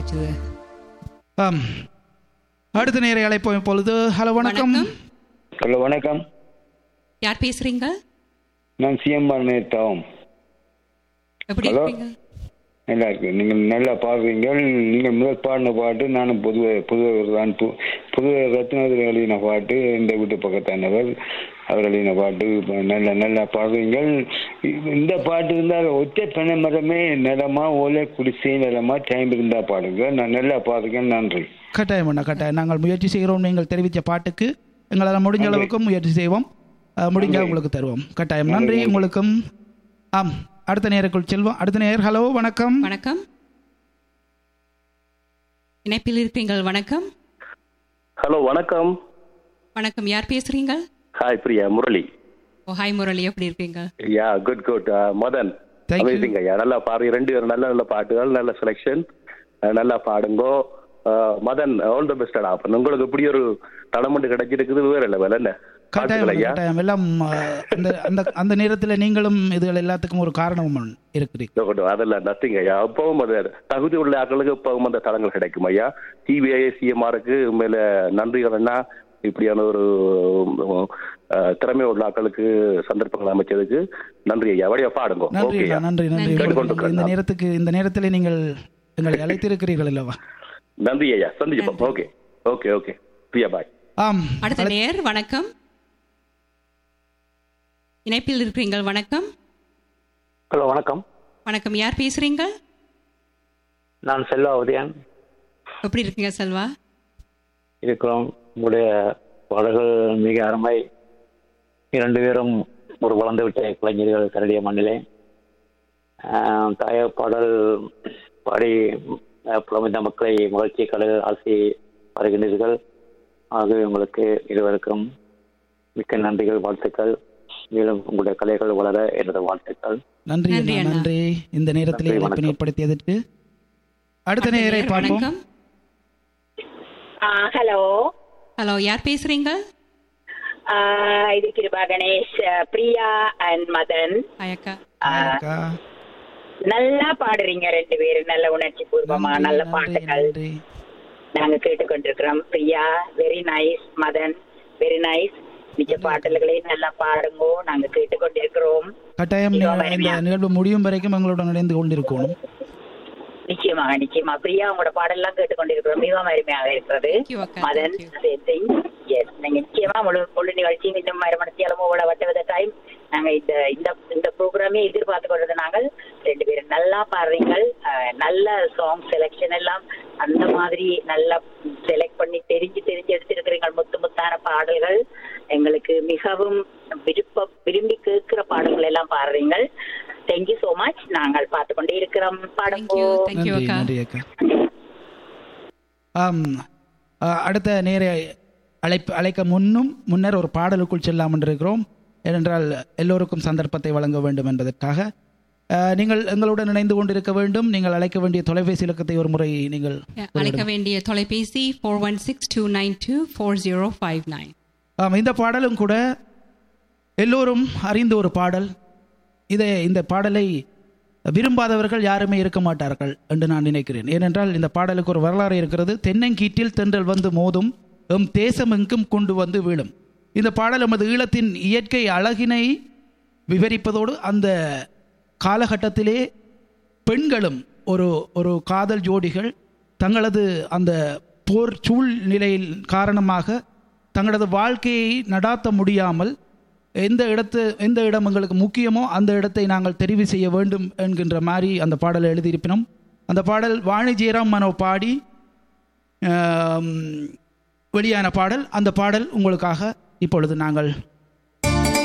வந்துச்சு ஆம் அடுத்த நேரை அழைப்போம் இப்பொழுது ஹலோ வணக்கம் ஹலோ வணக்கம் யார் பேசுறீங்க நான் சிஎம்ஆர் நேத்தாவும் எப்படி Hello. இருக்கீங்க நல்லா இருக்கு நீங்கள் நல்லா பாடுறீங்க நீங்கள் முதல் பாடின பாட்டு நானும் புதுவை புதுவர் தான் பு புதுவை ரத்னாதிரி எழுதின பாட்டு இந்த வீட்டு பக்கத்தானவர் அவர் எழுதின பாட்டு இப்ப நல்ல நல்லா பாடுறீங்க இந்த பாட்டு இருந்தால் ஒற்றை பனை மரமே நிலமா ஓலை குடிசை நிலமா டைம் இருந்தால் பாடுங்க நான் நல்லா பாடுறேன் நன்றி கட்டாயம் அண்ணா கட்டாயம் நாங்கள் முயற்சி செய்கிறோம் நீங்கள் தெரிவித்த பாட்டுக்கு எங்களால் முடிஞ்ச அளவுக்கு முயற்சி செய்வோம் அஹ், முடிஞ்சா உங்களுக்கு தருவோம் கட்டாயம் நன்றி உங்களுக்கும் ஆம் அடுத்த நேருக்குள் செல்வோம் அடுத்த நேர் ஹலோ வணக்கம் வணக்கம் இணைப்பில் இருக்கிறீங்கள் வணக்கம் ஹலோ வணக்கம் வணக்கம் யார் பேசுறீங்க hi Priya Murali oh hi Murali எப்படி இருக்கீங்க yeah good good Madan Thank you. Amazing ஐயா நல்லா பாரு ரெண்டு பேரும் நல்ல நல்ல பாட்டுகள் நல்ல செலெக்ஷன் நல்லா பாடுங்கோ அஹ், மதன் ஆல் த பெஸ்ட் அப்ப உங்களுக்கு இப்படி ஒரு தடமண்டு கிடைச்சிருக்குது வேற லெவல் என்ன கட்டாயம் பாட்டுகள் அண்ணா, ஐயா கட்டாயம் எல்லாம் அஹ், அந்த அந்த அந்த நேரத்தில் நீங்களும் இதுகள் எல்லாத்துக்கும் ஒரு காரணம் இருக்கிறீங்க இதோ கொண்டு வா. அதெல்லாம் நத்திங் ஐயா அப்பவும் அது தகுதி உள்ள ஆட்களுக்கு இப்பவும் அந்த தளங்கள் கிடைக்கும் ஐயா டிவிஐ சிஎம்ஆருக்கு மேல நன்றிகள்னா இப்படியான ஒரு அஹ், திறமை உள்ள ஆட்களுக்கு சந்தர்ப்பங்கள் அமைச்சதுக்கு நன்றி ஐயா வழியா பாடுங்க நன்றி ஓகே அண்ணா, நன்றி நன்றி கேட்டுக்கொண்டிருக்கிறேன் இந்த நான். நேரத்துக்கு இந்த நேரத்தில் நீங்கள் எங்களை அழைத்திருக்கிறீர்கள் அல்லவா நன்றி ஐயா சந்திப்போம் okay okay okay Priya bye ஆம் அடுத்த நேர் வணக்கம் இணைப்பில் இருக்கிறீங்கள் வணக்கம் ஹலோ வணக்கம் வணக்கம் யார் பேசுறீங்க நான் செல்வா உதயன் எப்படி இருக்கீங்க செல்வா இருக்கிறோம் உங்களுடைய பாடல்கள் மிக அருமை இரண்டு பேரும் ஒரு வளர்ந்து விட்ட கலைஞர்கள் கரடிய மண்ணிலே ஆஹ், தாய பாடல் பாடி ஆஹ், புலமைந்த மக்களை மகிழ்ச்சி கலகு ஆசை வருகின்றீர்கள் ஆகவே உங்களுக்கு இருவருக்கும் மிக்க நன்றிகள் வாழ்த்துக்கள் மேலும் உங்களுடைய கலைகள் வளர எனது வாழ்த்துக்கள் நன்றி நன்றி அண்ணா, அண்ணா. நன்றி இந்த நேரத்தில் நன்றி, இணைப்பினை வணக்கம். ஏற்படுத்தியதற்கு அடுத்த அடுத்த நேரை நேயர் பார்ப்போம் வணக்கம் ஹலோ ஹலோ யார் பேசுறீங்க இது கிருபா கணேஷ் அஹ், பிரியா அண்ட் மதன் ஹாய் அக்கா அஹ், அக்கா. நல்லா பாடுறீங்க ரெண்டு பேரும் நல்ல உணர்ச்சி பூர்வமா நன்றி, நல்ல நன்றி, பாட்டுகள் நன்றி. நாங்க கேட்டுக்கொண்டிருக்கிறோம் Priya very nice Madan very nice மிச்ச பாடல்களையும் நல்லா பாடுங்கோ நாங்க கேட்டுக்கொண்டிருக்கிறோம் கட்டாயம் இதோ நீங்கள் இந்த வருவியா? நிகழ்வு முடியும் வரைக்கும் எங்களுடன் இணைந்து கொண்டிருக்கணும் நிச்சயமாக நிச்சயமா பிரியா உங்களோட பாடல்லாம் கேட்டுக்கொண்டிருக்கிறோம் மிகவும் அருமையாக இருக்கிறது Thank you, அக்கா. Madan Thank you. எஸ் நீங்க நிச்சயமா முழு முழு நிகழ்ச்சியும் இன்னும் மறுமணத்தியாலும் உங்களோட வட்ட டைம் நாங்க இந்த இந்த இந்த ப்ரோக்ராமே எதிர்பார்த்து கொண்டது நாங்கள் ரெண்டு பேரும் நல்லா பாடுறீங்கள் அஹ், நல்ல சாங் செலெக்ஷன் எல்லாம் அந்த மாதிரி நல்லா செலக்ட் பண்ணி தெரிஞ்சு தெரிஞ்சு எடுத்திருக்கிறீங்க முத்து முத்தான பாடல்கள் எங்களுக்கு மிகவும் விருப்ப விரும்பி கேட்கிற பாடல்கள் எல்லாம் பாடுறீங்கள் தேங்க்யூ சோ மச் நாங்கள் பார்த்து கொண்டே இருக்கிறோம் Thank பாடுங்கோ you, thank you, நன்றி அக்கா. நன்றி அக்கா ஆம் அ, அடுத்த நேர அழைப்பு அழைக்க முன்னும் முன்னர் ஒரு பாடலுக்குள் செல்லாமல் இருக்கிறோம் ஏனென்றால் எல்லோருக்கும் சந்தர்ப்பத்தை வழங்க வேண்டும் என்பதற்காக அ, நீங்கள் எங்களுடன் இணைந்து கொண்டிருக்க வேண்டும் நீங்கள் அழைக்க வேண்டிய தொலைபேசி இலக்கத்தை ஒரு முறை நீங்கள் அழைக்க வேண்டிய தொலைபேசி four one six two nine two four zero five nine ஆம் இந்த பாடலும் கூட எல்லோரும் அறிந்த ஒரு பாடல் இதை இந்த பாடலை விரும்பாதவர்கள் யாருமே இருக்க மாட்டார்கள் என்று நான் நினைக்கிறேன் ஏனென்றால் இந்த பாடலுக்கு ஒரு வரலாறு இருக்கிறது தென்னங்கீட்டில் தென்றல் வந்து மோதும் எம் தேசமெங்கும் கொண்டு வந்து வீழும் இந்த பாடல் நமது ஈழத்தின் இயற்கை அழகினை விவரிப்பதோடு அந்த காலகட்டத்திலே பெண்களும் ஒரு ஒரு காதல் ஜோடிகள் தங்களது அந்த போர் சூழ்நிலையில் காரணமாக தங்களது வாழ்க்கையை நடாத்த முடியாமல் எந்த இடத்து எந்த இடம் எங்களுக்கு முக்கியமோ அந்த இடத்தை நாங்கள் தெரிவு செய்ய வேண்டும் என்கின்ற மாதிரி அந்த பாடலை எழுதியிருப்பினோம் அந்த பாடல் வாணி ஜெயராம் மனோ பாடி ஆம், வெளியான பாடல் அந்த பாடல் உங்களுக்காக இப்பொழுது நாங்கள்